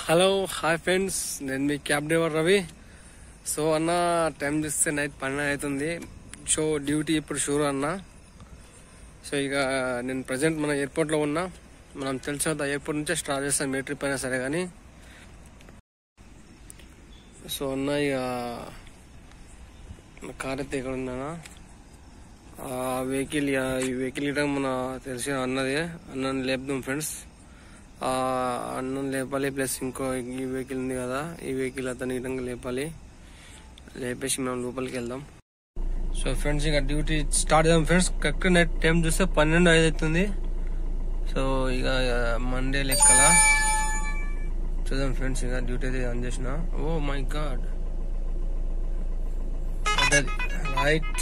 Hello hi friends నేను మీ cab driver Ravi so అన్న టైం చూస్తే నైట్ పన్నెండు అవుతుంది సో డ్యూటీ ఇప్పుడు షూర్ అన్న సో ఇక నేను ప్రజెంట్ మన ఎయిర్పోర్ట్లో ఉన్నా మనం తెలిసిన ఎయిర్పోర్ట్ నుంచే స్టార్ట్ చేస్తాం ఏ ట్రిప్ అయినా సరే కానీ సో అన్న ఇక నా కార్ అయితే ఎక్కడ ఉందన్నా ఆ వెహికల్ ఈ వెహికల్ ఇవ్వడం మన తెలిసిన అన్నదే అన్నని లేపుదాం ఫ్రెండ్స్ ఆ అన్నం లేపాలి ప్లస్ ఇంకో ఈ వెహికల్ ఉంది కదా ఈ వెహికల్ అతని విధంగా లేపాలి లేపేసి మనం లోపలికి వెళ్దాం సో ఫ్రెండ్స్ ఇక డ్యూటీ స్టార్ట్ చేద్దాం ఫ్రెండ్స్ కరెక్ట్ నైట్ టైం చూస్తే పన్నెండు ఐదు అవుతుంది సో ఇక మండే లెక్కల చూద్దాం ఫ్రెండ్స్ ఇక డ్యూటీ అయితే ఆన్ చేసిన oh my god right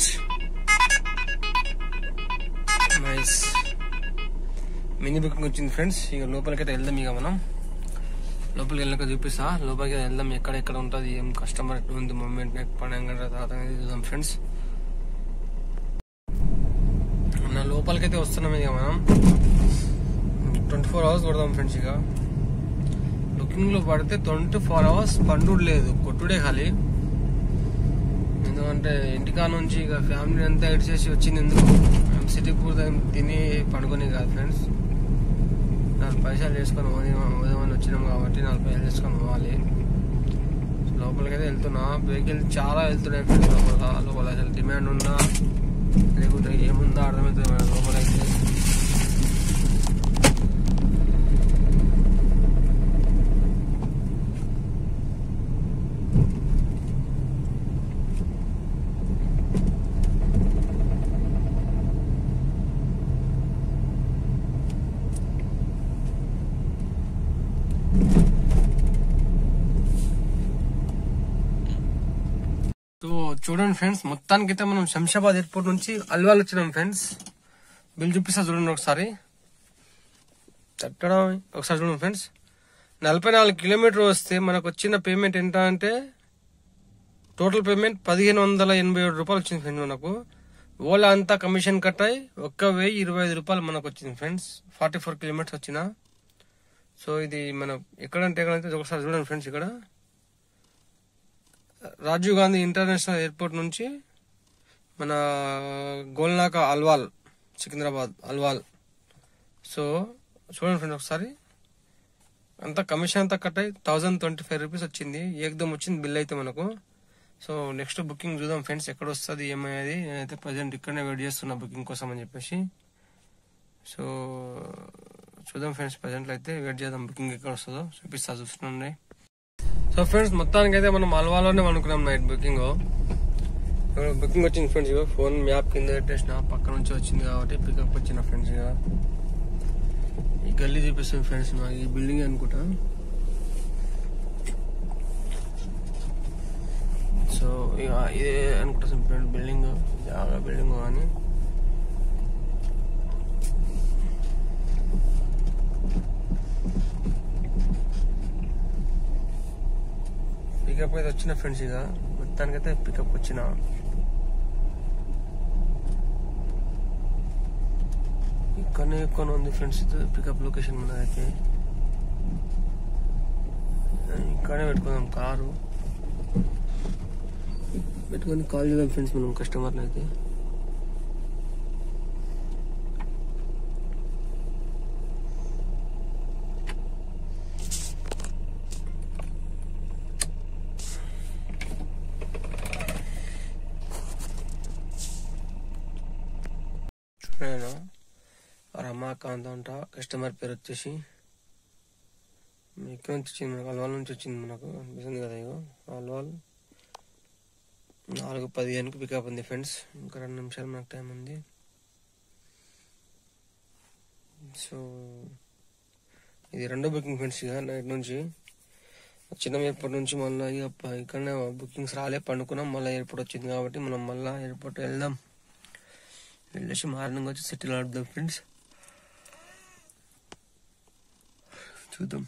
nice mini booking వచ్చింది ఫ్రెండ్స్ ఇక లోపలికి అయితే వెళ్దాం ఇక మనం లోపలికి వెళ్ళాక చూపిస్తా లోపలికి వెళ్దాం ఎక్కడ ఎక్కడ ఉంటుంది ఏం కస్టమర్ ఎట్లా ఉంది మూమెంట్ నెట్ పడంగా తర్వాత అనేది చూద్దాం ఫ్రెండ్స్ నా లోపలికి అయితే వస్తున్నాం ఇక మనం ట్వంటీ ఫోర్ అవర్స్ కొడదాం ఫ్రెండ్స్ ఇక బుకింగ్ లో పడితే ట్వంటీ ఫోర్ అవర్స్ పండుడు లేదు కొట్టుడే ఖాళీ ఎందుకంటే ఇంటికా నుంచి ఇక ఫ్యామిలీ అంతా ఎడిచేసి వచ్చింది ఎందుకు సిటీ పూర్తి తిని పండుకొని కాదు ఫ్రెండ్స్ నాలుగు పైసలు చేసుకొని ఉదయం వచ్చినాం కాబట్టి నాలుగు పైసలు చేసుకొని పోవాలి లోపలికి అయితే వెళ్తున్నా వెహికల్ చాలా వెళ్తున్నాయి ఫ్రెండ్స్ లోపల లోపల అసలు డిమాండ్ ఉందా లేకుంటే ఏముందా అర్థమవుతుంది మన లోపలైతే సో చూడండి ఫ్రెండ్స్ మొత్తానికైతే మనం శంషాబాద్ ఎయిర్పోర్ట్ నుంచి అల్వాల్ వచ్చినాం ఫ్రెండ్స్ బిల్ చూపిస్తా చూడండి ఒకసారి తట్టడం ఒకసారి చూడండి ఫ్రెండ్స్ నలభై నాలుగు కిలోమీటర్ వస్తే మనకు వచ్చిన పేమెంట్ ఎంత అంటే టోటల్ పేమెంట్ పదిహేను వందల ఎనభై ఏడు రూపాయలు వచ్చింది ఫ్రెండ్స్ మనకు ఓలా అంతా కమిషన్ కట్ అయి ఒక్క వెయ్యి ఇరవై ఐదు రూపాయలు మనకు వచ్చింది ఫ్రెండ్స్ ఫార్టీ ఫోర్ కిలోమీటర్స్ వచ్చిన సో ఇది మనం ఎక్కడంటే ఎక్కడంటే ఒకసారి చూడండి ఫ్రెండ్స్ ఇక్కడ రాజీవ్ గాంధీ ఇంటర్నేషనల్ ఎయిర్పోర్ట్ నుంచి మన గోల్నాక అల్వాల్ సికింద్రాబాద్ అల్వాల్ సో చూడండి ఫ్రెండ్ ఒకసారి అంతా కమిషన్ అంతా కట్ అయి థౌజండ్ ట్వంటీ ఫైవ్ రూపీస్ వచ్చింది ఏకదం వచ్చింది బిల్ అయితే మనకు సో నెక్స్ట్ బుకింగ్ చూద్దాం ఫ్రెండ్స్ ఎక్కడ వస్తుంది ఏమయ్యేది నేనైతే ప్రజెంట్ ఇక్కడనే వెయిట్ చేస్తున్నా బుకింగ్ కోసం అని చెప్పేసి సో చూద్దాం ఫ్రెండ్స్ ప్రజెంట్ అయితే వెయిట్ చేద్దాం బుకింగ్ ఎక్కడ వస్తుందో చూపిస్తా చూస్తుండే సో ఫ్రెండ్స్ మొత్తానికి అయితే మనం అల్వాలోనే అనుకున్నాం నైట్ బుకింగ్ బుకింగ్ వచ్చింది ఫ్రెండ్స్ ఇగో ఫోన్ మ్యాప్ కింద పెట్టేసిన పక్క నుంచి వచ్చింది కాబట్టి పికప్ వచ్చిన ఫ్రెండ్స్ ఇక ఈ గల్లీ చూపిస్తుంది ఫ్రెండ్స్ నాకు ఈ బిల్డింగ్ అనుకుంటా సో ఇక ఇదే అనుకుంటా ఫ్రెండ్ బిల్డింగ్ జాగా బిల్డింగ్ అని పికప్ అయితే వచ్చిన ఫ్రెండ్స్ ఇక మొత్తానికైతే పికప్ వచ్చిన ఇక్కడనే ఎక్కువ ఉంది ఫ్రెండ్స్ పికప్ లొకేషన్ మనదైతే ఇక్కడే పెట్టుకుందాం కారు పెట్టుకొని కాల్ చేద్దాం ఫ్రెండ్స్ మనం కస్టమర్ని అయితే నేను రమాకాంత్ అంట కస్టమర్ పేరు వచ్చేసి ఎక్కడి నుంచి వచ్చింది మనకు అల్వాల్ నుంచి వచ్చింది మనకు అనిపిస్తుంది కదా ఇగో అల్వాల్ నాలుగు పదిహేనుకి పికప్ ఉంది ఫ్రెండ్స్ ఇంకా రెండు నిమిషాలు మనకు టైం ఉంది సో ఇది రెండో బుకింగ్ ఫ్రెండ్స్ ఇక నైట్ నుంచి చిన్న ఎయిర్పోర్ట్ నుంచి మళ్ళీ ఇక ప- ఇక్కడనే బుకింగ్స్ రాలే పండుకున్నాం మళ్ళీ ఎయిర్పోర్ట్ వచ్చింది కాబట్టి మనం మళ్ళీ ఎయిర్పోర్ట్ వెళ్దాం వెళ్ళేసి మార్నింగ్ వచ్చి సిటీలో ఆడుదాం ఫ్రెండ్స్ చూద్దాం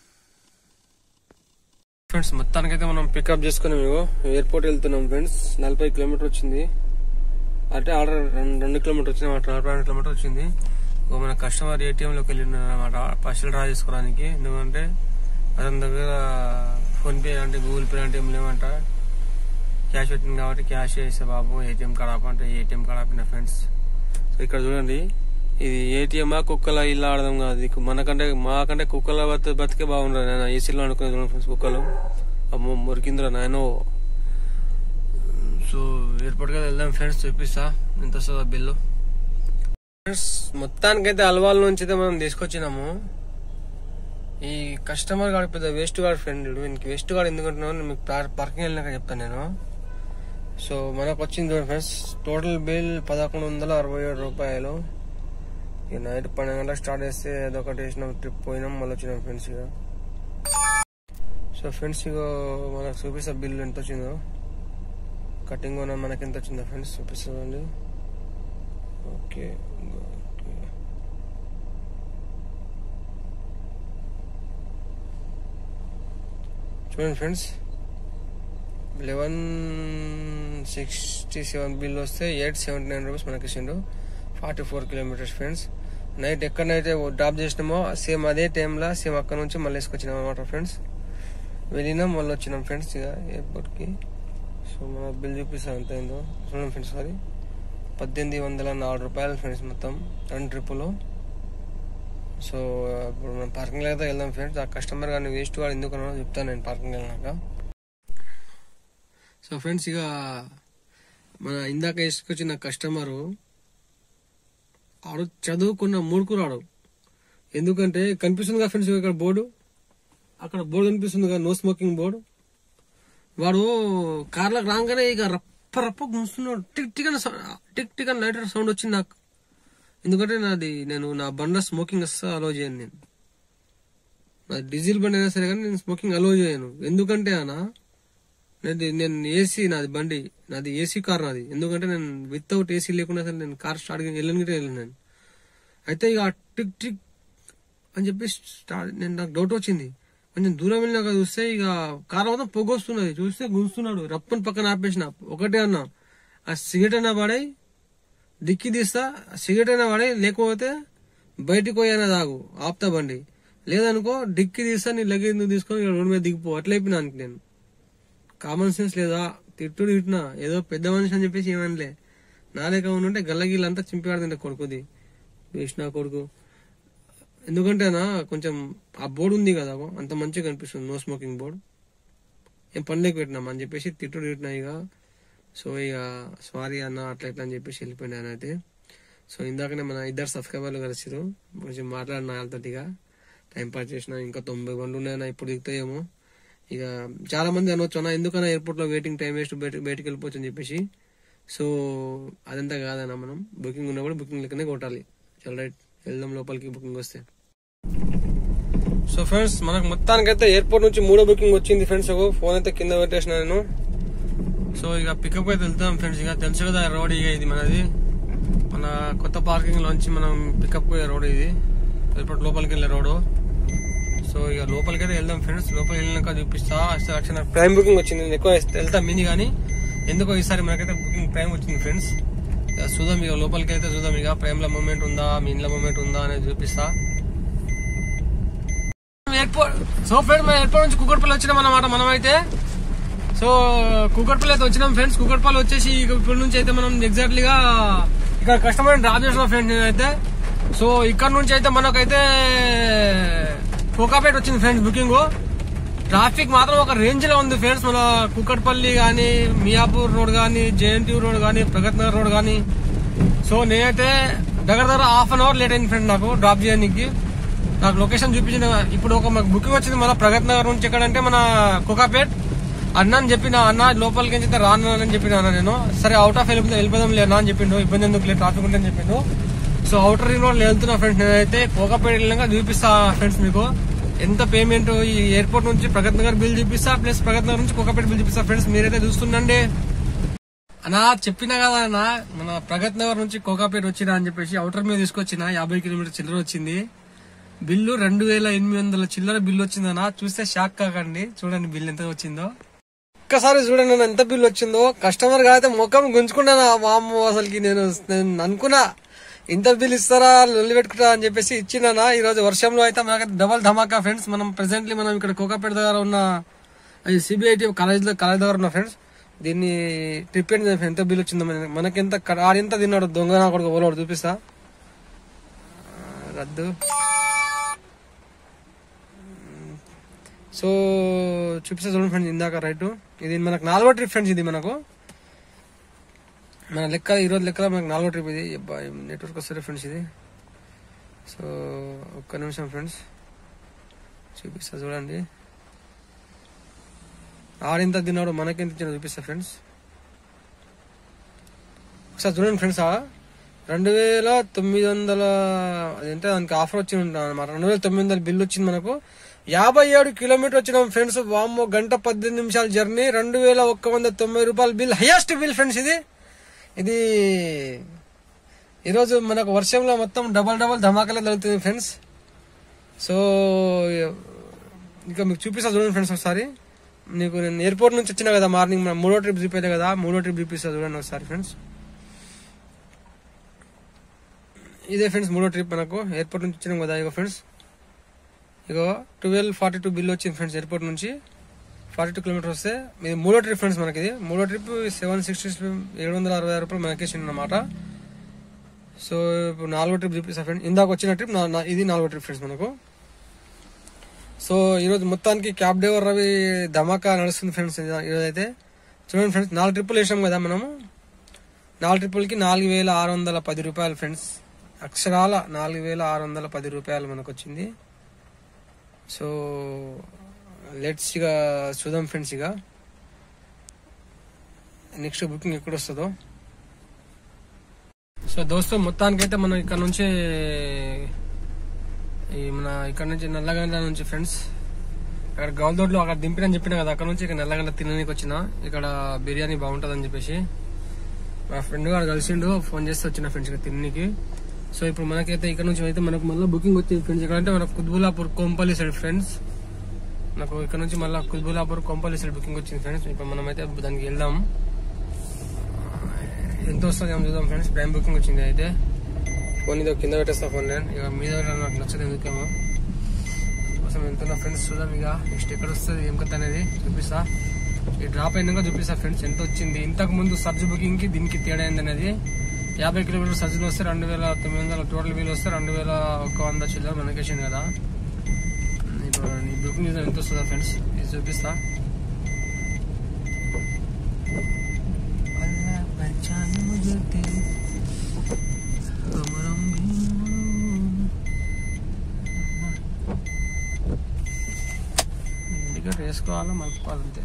ఫ్రెండ్స్ మొత్తానికైతే మనం పికప్ చేసుకున్నాం ఇగో ఎయిర్పోర్ట్ వెళ్తున్నాం ఫ్రెండ్స్ నలభై కిలోమీటర్ వచ్చింది అంటే ఆర్డర్ రెండు రెండు కిలోమీటర్ వచ్చింది అన్నమాట నలభై రెండు కిలోమీటర్ వచ్చింది ఇగో మన కస్టమర్ ఏటీఎం లోకి వెళ్ళిండు అనమాట పైసలు డ్రా చేసుకోవడానికి ఎందుకంటే అతని దగ్గర ఫోన్ పే అంటే గూగుల్ పే అంటే ఏం లేవంట క్యాష్ పెట్టింది కాబట్టి క్యాష్ వేస్తే బాబు ఏటీఎం కార్డ్ ఆపంటే ఏటీఎం కార్డ్ ఆపిన ఫ్రెండ్స్ సో ఇక్కడ చూడండి ఇది ఏటీఎం కుక్కల ఇల్లు ఆడదాం కాదు ఇది మనకంటే మాకంటే కుక్కల బతి బతికే బాగుండ్రా నేను ఏసీలో అనుకునే చూడండి ఫ్రెండ్స్ కుక్కలు అమ్మో మురికిందిరా నాయనో సో ఎయిర్పోర్ట్ కి వెళ్దాం ఫ్రెండ్స్ చూపిస్తా ఎంత వస్తుందో బిల్లు ఫ్రెండ్స్ మొత్తానికైతే అల్వాల్ నుంచి అయితే మనం తీసుకొచ్చినాము ఈ కస్టమర్ గాడు పెద్ద వేస్ట్ గాడు ఫ్రెండ్ వీనికి వేస్ట్ గాడు ఎందుకంటున్నాను మీకు పార్కింగ్ వెళ్ళినాక చెప్తాను నేను సో మనకు వచ్చింది చూడండి ఫ్రెండ్స్ టోటల్ బిల్ పదకొండు వందల అరవై ఏడు రూపాయలు ఇక నైట్ పన్నెండు గంటలకు స్టార్ట్ చేస్తే అదొకటి వేసినాం ట్రిప్ పోయినాం మళ్ళీ వచ్చినాం ఫ్రెండ్స్ ఇక సో ఫ్రెండ్స్ ఇక మనకు చూపిస్తా బిల్ ఎంత వచ్చిందో కటింగ్ ఉన్న మనకి ఎంత వచ్చిందో ఫ్రెండ్స్ చూపిస్తుందండి ఓకే ఓకే చూడండి friends eleven sixty seven bill వస్తే ఎయిట్ సెవెంటీ నైన్ రూపీస్ మనకి ఇచ్చిండు forty four kilometres friends night ఎక్కడనైతే డ్రాప్ చేసినామో సేమ్ అదే టైంలో సేమ్ అక్కడ నుంచి మళ్ళీ వేసుకొచ్చినాం అనమాట ఫ్రెండ్స్ వెళ్ళినాం మళ్ళీ వచ్చినాం ఫ్రెండ్స్ ఇక ఎయిర్పోర్ట్కి సో మన బిల్ చూపిస్తాం ఎంత అయిందో చూడండి ఫ్రెండ్స్ సారీ పద్దెనిమిది వందల నాలుగు రూపాయలు ఫ్రెండ్స్ మొత్తం రెండు ట్రిప్పులు సో ఇప్పుడు మనం పార్కింగ్ అయితే వెళ్దాం ఫ్రెండ్స్ ఆ కస్టమర్ కానీ వేస్ట్ వాడు ఎందుకు అన్నాడో చెప్తాను నేను పార్కింగ్ వెళ్ళినాక సో ఫ్రెండ్స్ ఇక మన ఇందాక వేసుకొచ్చిన కస్టమరు ఆడు చదువుకున్న మూడుకురాడు ఎందుకంటే కనిపిస్తుంది కదా ఫ్రెండ్స్ ఇక్కడ బోర్డు అక్కడ బోర్డు కనిపిస్తుంది కదా నో స్మోకింగ్ బోర్డు వాడు కార్లకు రాగానే ఇక రప్ప రప్ప గుంస్తున్నాడు టిక్ టిక్ అని సౌ- టిక్ టిక్ అని లైటర్ సౌండ్ వచ్చింది నాకు ఎందుకంటే నాది నేను నా బండ స్మోకింగ్ అస్సలు అలో చేయను నేను నాది డీజిల్ బండి అయినా సరే కానీ నేను స్మోకింగ్ అలో చేయను ఎందుకంటే అన్న నాది నేను ఏసీ నాది బండి నాది ఏసీ కార్ నాది ఎందుకంటే నేను వితౌట్ ఏసీ లేకుండా అసలు నేను కార్ స్టార్ట్ వెళ్ళను గిట్ట వెళ్ళను నేను అయితే ఇక ఆ టిక్ టిక్ అని చెప్పి స్టార్ట్ నేను నాకు డౌట్ వచ్చింది కొంచెం దూరం వెళ్ళినాక చూస్తే ఇక కార్ మొత్తం పొగొస్తున్నది చూస్తే గుంస్తున్నాడు రప్పని పక్కన ఆపేసిన ఒకటే అన్నా ఆ సిగరెట్ అయినా పడాయి డిక్కి తీస్తా సిగరెట్ అయినా పడాయి లేకపోతే బయటికి పోయినా తాగు ఆపుతా బండి లేదనుకో డిక్కి తీస్తా నీ లగేజ్ నువ్వు తీసుకొని ఇక్కడ రోడ్డు మీద దిగిపో అట్లా అయిపోయినా నేను కామన్ సెన్స్ లేదా తిట్టు తిట్టినా ఏదో పెద్ద మనిషి అని చెప్పేసి ఏమనలే నా లేక ఉంటే గల్లగిల్లంతా చింపి ఆడుతుంటే కొడుకుది వేసిన కొడుకు ఎందుకంటేనా కొంచెం ఆ బోర్డు ఉంది కదా అంత మంచిగా కనిపిస్తుంది నో స్మోకింగ్ బోర్డు ఏం పనిలోకి పెట్టినాం అని చెప్పేసి తిట్టుడు తిట్టినా ఇక సో ఇక సారీ అన్న అట్లా ఇట్లా అని చెప్పేసి వెళ్ళిపోయినా ఆయన అయితే సో ఇందాకనే మన ఇద్దరు సబ్స్క్రైబర్లు కలిసిరు కొంచెం మాట్లాడిన వాళ్ళతో ఇక టైం పాస్ చేసిన ఇంకా తొంభై బండ్లు ఉన్నాయన్న ఇప్పుడు దిగుతాయేమో ఇక చాలా మంది అనొచ్చు అన్న ఎందుకన్నా ఎయిర్పోర్ట్ లో వెయిటింగ్ టైం వేస్ట్ బయట బయటకు వెళ్ళిపోవచ్చు అని చెప్పేసి సో అదంతా కాదన్న మనం బుకింగ్ ఉన్నప్పుడు బుకింగ్ లెక్కనే కొట్టాలి చల్ రైట్ వెళ్దాం లోపలికి బుకింగ్ వస్తే సో ఫ్రెండ్స్ మనకు మొత్తానికైతే ఎయిర్పోర్ట్ నుంచి మూడో బుకింగ్ వచ్చింది ఫ్రెండ్స్ ఒక ఫోన్ అయితే కింద పెట్టేసిన నేను సో ఇక పికప్ అయితే వెళ్తాం ఫ్రెండ్స్ ఇక తెలుసు కదా రోడ్ ఇక ఇది మనది మన కొత్త పార్కింగ్ లోంచి మనం పికప్ రోడ్ ఇది ఎయిర్పోర్ట్ లోపలికి వెళ్ళే రోడ్ సో ఇక లోపలికి అయితే వెళ్దాం ఫ్రెండ్స్ లోపలికి వెళ్ళినాక చూపిస్తా అసలు నాకు ప్రైమ్ బుకింగ్ వచ్చింది నేను ఎక్కువ వెళ్తా మిని కానీ ఎందుకో ఈసారి మనకైతే బుకింగ్ ప్రైమ్ వచ్చింది ఫ్రెండ్స్ ఇక చూద్దాం ఇక లోపలికి అయితే చూద్దాం ఇక ప్రైమ్ లో మూమెంట్ ఉందా మీ ఇంట్లో మూమెంట్ ఉందా అనేది చూపిస్తా ఎయిర్పోర్ట్ సో ఫ్రెండ్ మన ఎయిర్పోర్ట్ నుంచి కుక్కర్పల్లి వచ్చినాం అన్నమాట మనం అయితే సో కుక్కర్పల్లి అయితే వచ్చినాం ఫ్రెండ్స్ కుక్కర్పల్లి వచ్చేసి ఇక ఇప్పటి నుంచి అయితే మనం ఎగ్జాక్ట్లీగా ఇక్కడ కస్టమర్ డ్రాప్ చేసిన ఫ్రెండ్స్ నేనైతే సో ఇక్కడ నుంచి అయితే మనకైతే కోకాపేట వచ్చింది ఫ్రెండ్స్ బుకింగ్ ట్రాఫిక్ మాత్రం ఒక రేంజ్ లో ఉంది ఫ్రెండ్స్ మన కుక్కట్పల్లి కానీ మియాపూర్ రోడ్ కానీ జేఎన్టీ రోడ్ కానీ ప్రగత్ నగర్ రోడ్ కానీ సో నేనైతే దగ్గర దగ్గర హాఫ్ అన్ అవర్ లేట్ అయింది ఫ్రెండ్ నాకు డ్రాప్ చేయడానికి నాకు లొకేషన్ చూపించిన ఇప్పుడు ఒక మాకు బుకింగ్ వచ్చింది మన ప్రగత్ నగర్ నుంచి ఎక్కడంటే మన కుకాపేట్ అన్న అని చెప్పిన అన్న లోపలికి నుంచి అయితే రాను అని చెప్పిన అన్న నేను సరే అవుట్ ఆఫ్ వెళ్ళిపోతే వెళ్ళిపోదాం లేనా అని చెప్పిండు ఇబ్బంది ఎందుకు లేదు ట్రాఫిక్ ఉంటుందని చెప్పిండు సో అవుటర్ రింగ్ రోడ్ వెళ్తున్నా ఫ్రెండ్స్ నేనైతే కోకాపేట వెళ్ళినాక చూపిస్తా ఫ్రెండ్స్ మీకు ఎంత పేమెంట్ ఈ ఎయిర్పోర్ట్ నుంచి ప్రగత్ నగర్ బిల్ చూపిస్తా ప్లస్ ప్రగత్ నగర్ నుంచి కోకాపేట బిల్ చూపిస్తా ఫ్రెండ్స్ మీరైతే చూస్తుండండి అన్నా చెప్పినా కదా అన్న మన ప్రగత్ నగర్ నుంచి కోకాపేట వచ్చినా అని చెప్పేసి అవుటర్ మీద తీసుకొచ్చిన యాభై కిలోమీటర్ చిల్లర వచ్చింది బిల్లు రెండు వేల ఎనిమిది వందల చిల్లర బిల్లు వచ్చిందన్న చూస్తే షాక్ కాకండి చూడండి బిల్ ఎంత వచ్చిందో ఒక్కసారి చూడండి అన్న ఎంత బిల్ వచ్చిందో కస్టమర్ గా అయితే ముఖం గుంజుకున్నాను వామ్మో అసలుకి నేను నేను అనుకున్నా ఇంత బిల్ ఇస్తారా లొల్లి పెట్టుకుంటారా అని చెప్పేసి ఇచ్చినానా ఈ రోజు వర్షంలో అయితే మనకి డబల్ ధమాకా ఫ్రెండ్స్ మనం ప్రెసెంట్లీ మనం ఇక్కడ కోకాపేట దగ్గర ఉన్న సిబిఐటి కాలేజ్ లో కాలేజ్ దగ్గర ఉన్న ఫ్రెండ్స్ దీన్ని ట్రిప్ ఎంత బిల్ వచ్చిందో మన- మనకి ఎంత క- ఆడెంత తిన్నాడు దొంగ నా కొడుకు ఓలోడు చూపిస్తా ఆ, రద్దు సో చూపిస్తా చూడండి ఫ్రెండ్స్ ఇందాక రైట్ ఇది మనకు నాలుగో ట్రిప్ ఫ్రెండ్స్ ఇది మనకు మన లెక్క ఈరోజు లెక్కలో మనకు నాలుగో ట్రిప్ ఇది నెట్వర్క్ వస్తుంది ఫ్రెండ్స్ ఇది సో ఒక్క నిమిషం ఫ్రెండ్స్ చూపిస్తా చూడండి ఆడింత తిన్నాడు మనకెంత ఇచ్చిన చూపిస్తా ఫ్రెండ్స్ ఒకసారి చూడండి ఫ్రెండ్స్ రెండు వేల తొమ్మిది వందల అదంటే దానికి ఆఫర్ వచ్చింది అనమాట రెండు వేల తొమ్మిది వందల బిల్ వచ్చింది మనకు యాభై ఏడు కిలోమీటర్ వచ్చినాం ఫ్రెండ్స్ వామ్మో గంట పద్దెనిమిది నిమిషాల జర్నీ రెండు వేల ఒక్క వంద తొంభై రూపాయల బిల్ హైయెస్ట్ బిల్ ఫ్రెండ్స్ ఇది ఇది ఈరోజు మనకు వర్షంలో మొత్తం డబల్ డబల్ ధమాకాలే జరుగుతుంది ఫ్రెండ్స్ సో ఇంకా మీకు చూపిస్తా చూడండి ఫ్రెండ్స్ ఒకసారి నీకు నేను ఎయిర్పోర్ట్ నుంచి వచ్చినా కదా మార్నింగ్ మన మూడో ట్రిప్ చూపించలే కదా మూడో ట్రిప్ చూపిస్తా చూడండి ఒకసారి ఫ్రెండ్స్ ఇదే ఫ్రెండ్స్ మూడో ట్రిప్ మనకు ఎయిర్పోర్ట్ నుంచి వచ్చినాం కదా ఇగో ఫ్రెండ్స్ ఇగో ట్వెల్వ్ ఫార్టీ టూ బిల్ వచ్చింది ఫ్రెండ్స్ ఎయిర్పోర్ట్ నుంచి ఫార్టీ టూ కిలోమీటర్ వస్తే ఇది మూడో ట్రిప్ ఫ్రెండ్స్ మనకి ఇది మూడో ట్రిప్ సెవెన్ సిక్స్టీ ఏడు వందల అరవై ఆరు రూపాయలు మనకి అనమాట సో ఇప్పుడు నాలుగో ట్రిప్ చూపిస్తా ఫ్రెండ్ ఇందాక వచ్చిన ట్రిప్ నా- నా- ఇది నాలుగో ట్రిప్ ఫ్రెండ్స్ మనకు సో ఈరోజు మొత్తానికి క్యాబ్ డ్రైవర్ రవి ధమాకా నడుస్తుంది ఫ్రెండ్స్ ఈరోజు అయితే చూడండి ఫ్రెండ్స్ నాలుగు ట్రిప్పులు వేసాం కదా మనము నాలుగు ట్రిప్పులకి నాలుగు వేల ఆరు వందల పది రూపాయలు ఫ్రెండ్స్ అక్షరాల నాలుగు వేల ఆరు వందల పది రూపాయలు మనకు వచ్చింది సో లెట్స్ ఇక చూద్దాం ఫ్రెండ్స్ ఇక నెక్స్ట్ బుకింగ్ ఎక్కడ వస్తుందో సో దోస్తు మొత్తానికైతే మనం ఇక్కడ నుంచి ఈ మన ఇక్కడ నుంచి నల్లగండ్ల నుంచి ఫ్రెండ్స్ అక్కడ గౌల్దోడ్లో అక్కడ దింపినని చెప్పిన కదా అక్కడ నుంచి ఇక్కడ నల్లగండ్ల తినడానికి వచ్చిన ఇక్కడ బిర్యానీ బాగుంటుందని చెప్పేసి మా ఫ్రెండ్ గారు కలిసిండు ఫోన్ చేస్తే వచ్చిన ఫ్రెండ్స్ ఇక్కడ తినడానికి సో ఇప్పుడు మనకైతే ఇక్కడ నుంచి అయితే మనకు మళ్ళీ బుకింగ్ వచ్చింది ఫ్రెండ్స్ ఇక్కడ అంటే మనకు కుత్బులాపూర్ కొంపల్లి సైడ్ ఫ్రెండ్స్ నాకు ఇక్కడ నుంచి మళ్ళీ కుత్బులాపూర్ కొంపల్లి సైడ్ బుకింగ్ వచ్చింది ఫ్రెండ్స్ ఇప్పుడు మనమైతే దానికి వెళ్దాం ఎంత వస్తుంది ఏమో చూద్దాం ఫ్రెండ్స్ ప్రైమ్ బుకింగ్ వచ్చింది అయితే ఫోన్ ఇదో కింద పెట్టేస్తా ఫోన్ నేను ఇక మీద నాకు నచ్చదు ఎందుకేమో కోసం వెళ్తున్నా ఫ్రెండ్స్ చూద్దాం ఇక నెక్స్ట్ ఎక్కడ వస్తుంది ఏం కథ అనేది చూపిస్తా ఈ డ్రాప్ అయినాక చూపిస్తా ఫ్రెండ్స్ ఎంత వచ్చింది ఇంతకు ముందు సర్జ్ బుకింగ్ కి దీనికి తేడా ఏంది అనేది యాభై కిలోమీటర్ సర్జన్ వస్తే రెండు వేల తొమ్మిది వందల టోటల్ బిల్ వస్తే రెండు వేల ఒక వంద చిల్లర మనకేసింది కదా ఇప్పుడు నీ బుకింగ్ చూద్దాం ఎంత వస్తుందా ఫ్రెండ్స్ ఇది చూపిస్తా अल्लाह पहचान मुझे तेरी कमरम भी ఇండికేటర్ వేసుకోవాలా మలుపుకోవాలంతే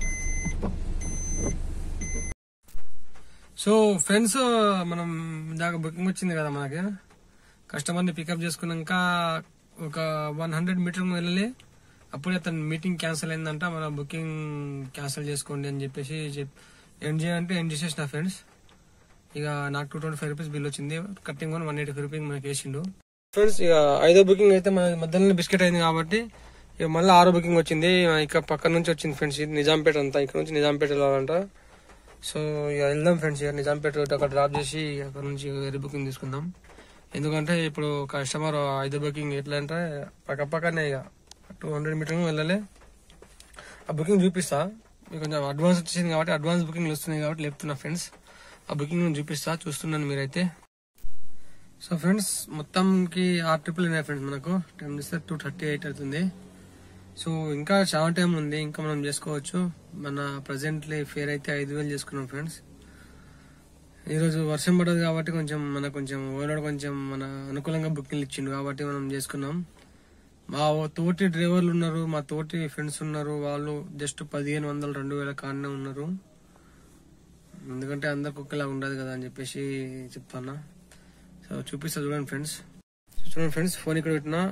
సో ఫ్రెండ్స్ మనం ఇందాక బుకింగ్ వచ్చింది కదా మనకి కస్టమర్ని పికప్ చేసుకున్నాక ఒక వన్ హండ్రెడ్ మీటర్ వెళ్ళాలి అప్పుడే అతను మీటింగ్ క్యాన్సిల్ అయిందంట మన బుకింగ్ క్యాన్సిల్ చేసుకోండి అని చెప్పేసి చెప్- ఎండ్ చేయాలంటే ఎండ్ చేసేసిన ఫ్రెండ్స్ ఇక నాకు two twenty five rupees bill వచ్చింది cutting one one eighty five rupees మనకి వేసిండు ఫ్రెండ్స్ ఇక ఐదో బుకింగ్ అయితే మన మధ్యలో బిస్కెట్ అయింది కాబట్టి ఇక మళ్ళీ ఆరో బుకింగ్ వచ్చింది ఇక పక్క నుంచి వచ్చింది ఫ్రెండ్స్ ఇది నిజాంపేట అంతా ఇక్కడ నుంచి నిజాంపేట వెళ్ళాలంట సో ఇక వెళ్దాం ఫ్రెండ్స్ ఇక నిజాంపేట రోడ్ అక్కడ డ్రాప్ చేసి అక్కడ నుంచి వేరే బుకింగ్ తీసుకుందాం ఎందుకంటే ఇప్పుడు కస్టమర్ ఐదో బుకింగ్ ఎట్లా అంటే పక్క పక్కనే ఇక టూ హండ్రెడ్ మీటర్ వెళ్ళాలి ఆ బుకింగ్ చూపిస్తా మీకు కొంచెం అడ్వాన్స్ వచ్చేసింది కాబట్టి అడ్వాన్స్ బుకింగ్ వస్తున్నాయి కాబట్టి లేపుతున్నా ఫ్రెండ్స్ ఆ బుకింగ్ నేను చూపిస్తా చూస్తున్నాను మీరైతే సో ఫ్రెండ్స్ మొత్తంకి ఆరు ట్రిపుల్ ఉన్నాయి ఫ్రెండ్స్ మనకు టైం చూస్తే టూ థర్టీ ఎయిట్ అవుతుంది సో ఇంకా చాలా టైం ఉంది ఇంకా మనం చేసుకోవచ్చు మన ప్రజెంట్లీ ఫేర్ అయితే ఐదు వేలు చేసుకున్నాం ఫ్రెండ్స్ ఈరోజు వర్షం పడదు కాబట్టి కొంచెం మన కొంచెం ఓనర్ కొంచెం మన అనుకూలంగా బుకింగ్లు ఇచ్చిండు కాబట్టి మనం చేసుకున్నాం మా తోటి డ్రైవర్లు ఉన్నారు మా తోటి ఫ్రెండ్స్ ఉన్నారు వాళ్ళు జస్ట్ పదిహేను వందలు రెండు వేల కాడనే ఉన్నారు ఎందుకంటే అందరికి ఒకేలా ఉండదు కదా అని చెప్పేసి చెప్తానా సో చూపిస్తా చూడండి ఫ్రెండ్స్ చూడండి ఫ్రెండ్స్ ఫోన్ ఇక్కడ పెట్టినా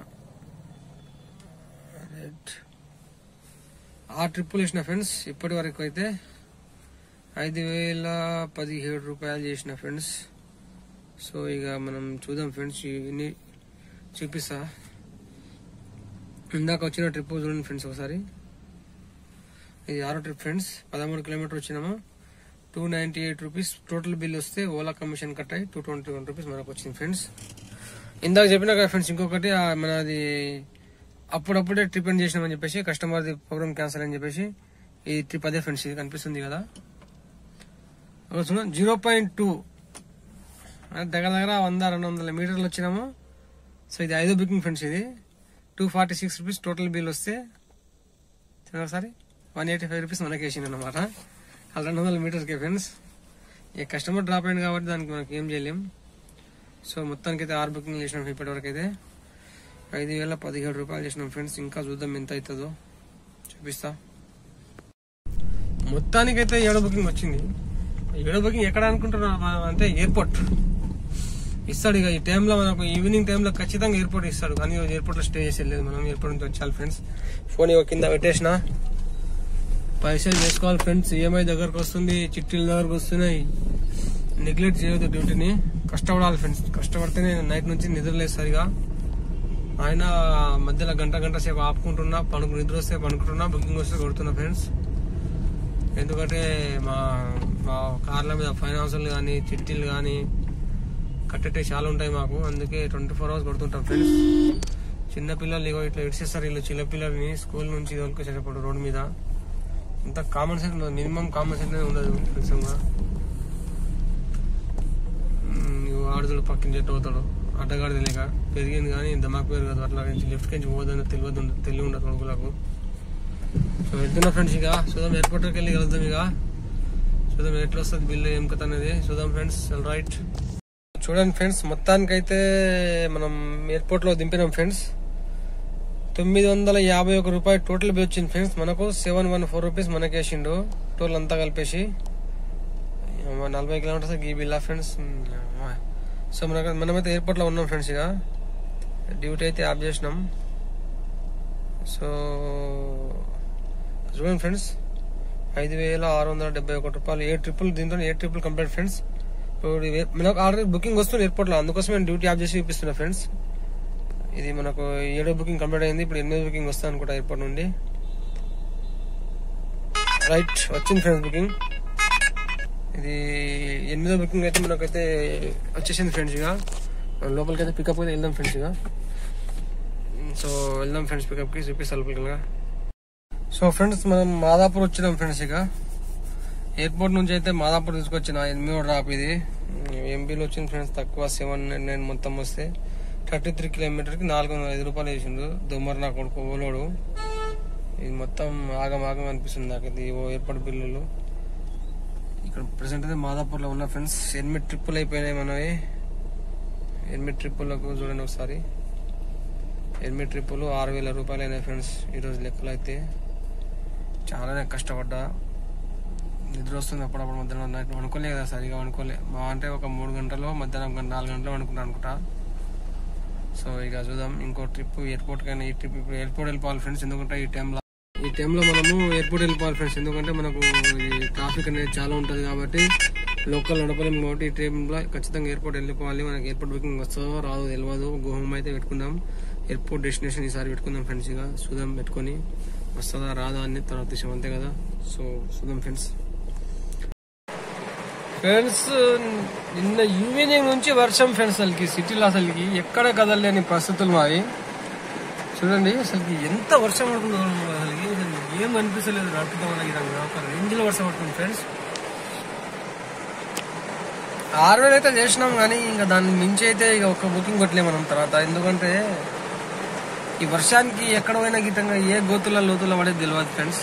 రైట్ ఆ ట్రిప్పులు వేసిన ఫ్రెండ్స్ ఇప్పటి వరకు అయితే ఐదు వేల పదిహేడు రూపాయలు చేసిన ఫ్రెండ్స్ సో ఇక మనం చూద్దాం ఫ్రెండ్స్ ఇవన్నీ చూపిస్తా ఇందాక వచ్చిన ట్రిప్ చూడండి ఫ్రెండ్స్ ఒకసారి ఇది ఆరో ట్రిప్ ఫ్రెండ్స్ పదమూడు కిలోమీటర్ వచ్చినాము two ninety eight rupees total bill వస్తే ఓలా కమిషన్ కట్ అయ్యి టూ ట్వంటీ వన్ రూపీస్ మనకు వచ్చింది ఫ్రెండ్స్ ఇందాక చెప్పిన కదా ఫ్రెండ్స్ ఇంకొకటి ఆ మనది అప్పుడప్పుడే ట్రిప్ ఎండ్ చేసినామని చెప్పేసి కస్టమర్ది ప్రోగ్రామ్ క్యాన్సిల్ అని చెప్పేసి ఈ ట్రిప్ అదే ఫ్రెండ్స్ ఇది కనిపిస్తుంది కదా జీరో పాయింట్ టూ దగ్గర దగ్గర వంద రెండు వందల మీటర్లు వచ్చినాము సో ఇది ఐదో బుకింగ్ ఫ్రెండ్స్ ఇది two forty six rupees total bill వస్తే చూడండి ఒకసారి వన్ ఎయిటీ ఫైవ్ రూపీస్ మనకి వేసింది అనమాట అలా రెండు వందల మీటర్స్కి ఫ్రెండ్స్ ఇక కస్టమర్ డ్రాప్ అయింది కాబట్టి దానికి మనకి ఏం చేయలేం సో మొత్తానికి అయితే ఆరు బుకింగ్ చేసినాం ఇప్పటివరకు అయితే ఐదు వేల పదిహేడు రూపాయలు చేసినాం ఫ్రెండ్స్ ఇంకా చూద్దాం ఎంత అవుతుందో చూపిస్తా మొత్తానికైతే ఏడో బుకింగ్ వచ్చింది ఏడో బుకింగ్ ఎక్కడ అనుకుంటున్నాం మనం అంటే ఎయిర్పోర్ట్ ఇస్తాడు ఇక ఈ టైంలో మనకు ఈవినింగ్ టైంలో ఖచ్చితంగా ఎయిర్పోర్ట్ ఇస్తాడు కానీ ఎయిర్పోర్ట్ లో స్టే చేసి వెళ్ళలేదు మనం ఎయిర్పోర్ట్ నుంచి వచ్చాలి ఫ్రెండ్స్ ఫోన్ ఇక కింద పెట్టేసిన పైసలు వేసుకోవాలి ఫ్రెండ్స్ ఈఎంఐ దగ్గరకు వస్తుంది చిట్టీల దగ్గరకు వస్తున్నాయి నెగ్లెక్ట్ చేయొద్దు డ్యూటీని కష్టపడాలి ఫ్రెండ్స్ కష్టపడితేనే నైట్ నుంచి నిద్రలేదు సరిగా ఆయన మధ్యలో గంట గంట సేపు ఆపుకుంటున్నా పనుకు నిద్ర వస్తే పనుకుంటున్నా బుకింగ్ వస్తే కొడుతున్నా ఫ్రెండ్స్ ఎందుకంటే మా మా కార్ల మీద ఫైనాన్సులు కానీ చిట్టీలు కానీ కట్టేటే చాలా ఉంటాయి మాకు అందుకే ట్వంటీ ఫోర్ అవర్స్ కొడుతుంటాం ఫ్రెండ్స్ చిన్న పిల్లలు ఇగో ఇట్లా ఇడిచేస్తారు వీళ్ళు చిన్న పిల్లల్ని స్కూల్ నుంచి తోలుకొచ్చేటప్పుడు రోడ్డు మీద ఇంత కామన్ సెన్స్ ఉండదు మినిమం కామన్ సెన్స్ ఉండదు నిజంగా ఆడుతుడు పక్కన చెట్టు అవుతాడు అడ్డగాడు తెలియక పెరిగింది కానీ దమాక్ పేరు కదా అట్లా నుంచి లెఫ్ట్ నుంచి పోదని తెలియదు తెలివి ఉండదు కొడుకులకు సో వెళ్తున్నా ఫ్రెండ్స్ ఇక చూద్దాం ఎయిర్పోర్ట్కి వెళ్ళి కలుద్దాం ఇక చూద్దాం ఎట్లా వస్తుంది బిల్ ఏం కథ అనేది చూద్దాం ఫ్రెండ్స్ రైట్ చూడండి ఫ్రెండ్స్ మొత్తానికైతే మనం ఎయిర్పోర్ట్ లో దింపినాం ఫ్రెండ్స్ తొమ్మిది వందల యాభై ఒక రూపాయలు టోటల్ బిల్ వచ్చింది ఫ్రెండ్స్ మనకు సెవెన్ వన్ ఫోర్ రూపీస్ మనకి వేసిండు టోల్ అంతా కలిపేసి అమ్మ, నలభై కిలోమీటర్స్ ఈ బిల్లా ఫ్రెండ్స్ అమ్మ. సో మనకు మనమైతే ఎయిర్పోర్ట్ లో ఉన్నాం ఫ్రెండ్స్ ఇక డ్యూటీ అయితే ఆఫ్ చేసినాం సో చూడండి ఫ్రెండ్స్ ఐదు వేల ఆరు వందల డెబ్బై ఒకటి రూపాయలు ఏ ట్రిపుల్ దీంతో ఏ ట్రిపుల్ కంప్లీట్ ఫ్రెండ్స్ ఇప్పుడు ఇవే- మనకు ఆల్రెడీ బుకింగ్ వస్తుంది ఎయిర్పోర్ట్ లో అందుకోసం నేను డ్యూటీ ఆఫ్ చేసి చూపిస్తున్నా ఫ్రెండ్స్ ఇది మనకు ఏడో బుకింగ్ కంప్లీట్ అయింది ఇప్పుడు ఎనిమిదో బుకింగ్ వస్తా అనుకుంటా ఎయిర్పోర్ట్ నుండి రైట్ వచ్చింది ఫ్రెండ్స్ బుకింగ్ ఇది ఎనిమిదో బుకింగ్ అయితే మనకైతే వచ్చేసింది ఫ్రెండ్స్ ఇక మనం లోపలికి అయితే పికప్ అయితే వెళ్దాం ఫ్రెండ్స్ ఇక సో వెళ్దాం ఫ్రెండ్స్ పికప్ కి చూపిస్తా లోపలికి సో ఫ్రెండ్స్ మనం మాదాపూర్ వచ్చినాం ఫ్రెండ్స్ ఇక ఎయిర్పోర్ట్ నుంచి అయితే మాదాపూర్ తీసుకొచ్చిన ఎనిమిదో డ్రాప్ ఇది ఎంపీలో వచ్చింది ఫ్రెండ్స్ తక్కువ సెవెన్ నైన్ మొత్తం వస్తే థర్టీ త్రీ కిలోమీటర్కి నాలుగు వందల ఐదు రూపాయలు వేసిండు దుమ్మర్ నా కొడుకు ఓలోడు ఇది మొత్తం ఆగం ఆగం అనిపిస్తుంది నాకు ఇది ఓ ఎయిర్పోర్ట్ బిల్లులు ఇక్కడ ప్రెసెంట్ అయితే మాదాపూర్లో ఉన్న ఫ్రెండ్స్ ఎనిమిది ట్రిప్పులు అయిపోయినాయి మనవి ఎనిమిది ట్రిప్పులకు చూడండి ఒకసారి ఎనిమిది ట్రిప్పులు ఆరు వేల రూపాయలు అయినాయి ఫ్రెండ్స్ ఈరోజు లెక్కలు అయితే చాలానే కష్టపడ్డా నిద్ర వస్తుంది అప్పుడప్పుడు మధ్యాహ్నం నైట్ అనుకోలే కదా సరిగా అనుకోలే మా అంటే ఒక మూడు గంటలు మధ్యాహ్నం గంట నాలుగు గంటలు అనుకుంటా అనుకుంటా సో ఇక చూద్దాం ఇంకో ట్రిప్ ఎయిర్పోర్ట్ కానీ ఈ ట్రిప్ ఇప్పుడు ఎయిర్పోర్ట్ వెళ్ళిపోవాలి ఫ్రెండ్స్ ఎందుకంటే ఈ టైంలో ఈ టైంలో మనము ఎయిర్పోర్ట్ వెళ్ళిపోవాలి ఫ్రెండ్స్ ఎందుకంటే మనకు ఈ ట్రాఫిక్ అనేది చాలా ఉంటుంది కాబట్టి లోకల్ నడపలేము కాబట్టి ఈ టైంలో ఖచ్చితంగా ఎయిర్పోర్ట్ వెళ్ళిపోవాలి మనకి ఎయిర్పోర్ట్ బుకింగ్ వస్తుందో రాదో తెలియదు గోహం అయితే పెట్టుకుందాం ఎయిర్పోర్ట్ డెస్టినేషన్ ఈసారి పెట్టుకుందాం ఫ్రెండ్స్ ఇక చూద్దాం పెట్టుకొని వస్తుందా రాదా అని తర్వాత విషయం అంతే కదా సో చూద్దాం ఫ్రెండ్స్ ఫ్రెండ్స్ నిన్న ఈవినింగ్ నుంచి వర్షం ఫ్రెండ్స్ అసలుకి సిటీలో అసలుకి ఎక్కడ కదలలేని పరిస్థితులు మావి చూడండి అసలుకి ఎంత వర్షం పడుతుందో అసలుకి అసలు ఏం అనిపిస్తలేదు నడుపుతాం వల్ల ఈ రంగా ఒక రేంజ్లో వర్షం పడుతుంది ఫ్రెండ్స్ ఆరు వేలు అయితే చేసినాం కానీ ఇంకా దాన్ని మించి అయితే ఇక ఒక బుకింగ్ కొట్టలేము మనం తర్వాత ఎందుకంటే ఈ వర్షానికి ఎక్కడ పోయినా గిట్టంగా ఏ గోతుల లోతుల పడేది తెలియదు ఫ్రెండ్స్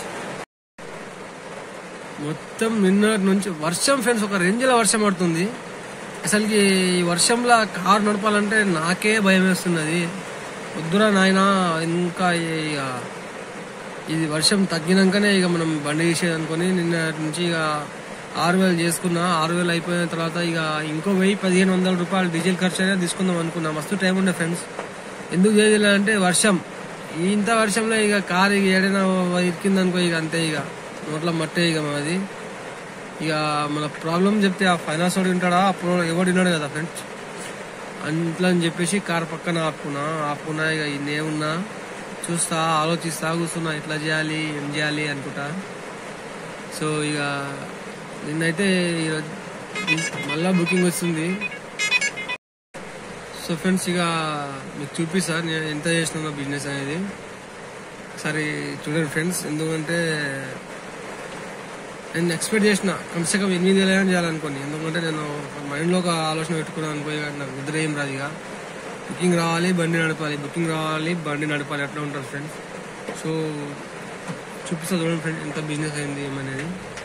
మొత్తం నిన్నటి నుంచి వర్షం ఫ్రెండ్స్ ఒక రేంజ్లో వర్షం పడుతుంది అసలుకి ఈ వర్షంలో కారు నడపాలంటే నాకే భయం వేస్తున్నది వద్దురా నాయనా ఇంకా ఇక ఇది వర్షం తగ్గినాకనే ఇక మనం బండి తీసేది అనుకుని నిన్న నుంచి ఇక ఆరు వేలు చేసుకున్నా ఆరు వేలు అయిపోయిన తర్వాత ఇక ఇంకో వెయ్యి పదిహేను వందల రూపాయలు డీజిల్ ఖర్చు అయినా తీసుకుందాం అనుకున్నా మస్తు టైం ఉండే ఫ్రెండ్స్ ఎందుకు చేయలేదంటే వర్షం ఈ ఇంత వర్షంలో ఇక కారు ఇక ఏడైనా ఇరికింది అనుకో ఇక అంతే ఇక నోట్ల మట్టే ఇక మాది ఇక మన ప్రాబ్లం చెప్తే ఆ ఫైనాన్స్ వాడు ఉంటాడా అప్పుడు ఎవడు విన్నాడు కదా ఫ్రెండ్స్ అట్లా అని చెప్పేసి కార్ పక్కన ఆపుకున్నా ఆపుకున్నా ఇక ఇన్నేమున్నా చూస్తా ఆలోచిస్తా కూర్చున్నా ఎట్లా చేయాలి ఏం చేయాలి అనుకుంటా సో ఇక నిన్నైతే ఈరోజు మళ్ళా బుకింగ్ వస్తుంది సో ఫ్రెండ్స్ ఇక మీకు చూపిస్తా నేను ఎంత చేసిన బిజినెస్ అనేది ఒకసారి చూడండి ఫ్రెండ్స్ ఎందుకంటే నేను ఎక్స్పెక్ట్ చేసిన కమ్సే కమ్ ఎనిమిది వేల అయినా చేయాలనుకోండి ఎందుకంటే నేను మైండ్లో ఒక ఆలోచన పెట్టుకున్నాను అనుకోయి నాకు నిద్ర ఏం రాదు ఇక బుకింగ్ రావాలి బండి నడపాలి బుకింగ్ రావాలి బండి నడపాలి అట్లా ఉంటుంది ఫ్రెండ్స్ సో చూపిస్తా చూడండి ఫ్రెండ్ ఎంత బిజినెస్ అయింది ఏమనేది